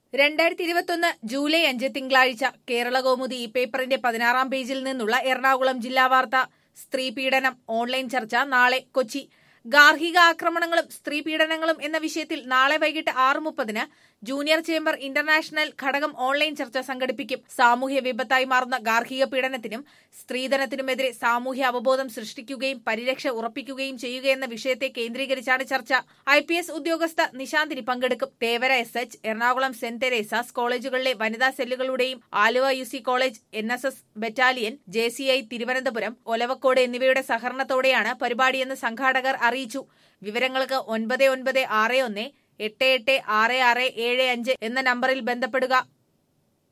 രണ്ടായിരത്തി ഇരുപത്തൊന്ന് ജൂലൈ അഞ്ച് തിങ്കളാഴ്ച കേരള കൗമുദി ഈ പേപ്പറിന്റെ പതിനാറാം പേജിൽ നിന്നുള്ള എറണാകുളം ജില്ലാ വാർത്ത സ്ത്രീ പീഡനം ഓൺലൈൻ ചർച്ച നാളെ കൊച്ചി ഗാർഹിക ആക്രമണങ്ങളും സ്ത്രീ പീഡനങ്ങളും എന്ന വിഷയത്തിൽ നാളെ വൈകിട്ട് ആറ് മുപ്പതിന് ജൂനിയർ ചേംബർ ഇന്റർനാഷണൽ ഘടകം ഓൺലൈൻ ചർച്ച സംഘടിപ്പിക്കും സാമൂഹ്യ വിപത്തായി മാറുന്ന ഗാർഹിക പീഡനത്തിനും സ്ത്രീധനത്തിനുമെതിരെ സാമൂഹ്യ അവബോധം സൃഷ്ടിക്കുകയും പരിരക്ഷ ഉറപ്പിക്കുകയും ചെയ്യുകയെന്ന വിഷയത്തെ കേന്ദ്രീകരിച്ചാണ് ചർച്ച ഐ പി എസ് ഉദ്യോഗസ്ഥ നിശാന്തിനി പങ്കെടുക്കും Thevara S H Ernakulam saint Teresa's കോളേജുകളിലെ വനിതാ സെല്ലുകളുടെയും Aluva U C college N S S battalion J C I Thiruvananthapuram Olavakkode എന്നിവയുടെ സഹകരണത്തോടെയാണ് പരിപാടിയെന്ന് സംഘാടകർ അറിയിച്ചു വിവരങ്ങൾക്ക് ഒൻപത് ഒൻപത് ആറ് ഒന്ന് എട്ട് എട്ട് ആറ് ആറ് ഏഴ് അഞ്ച് എന്ന നമ്പറിൽ ബന്ധപ്പെടുക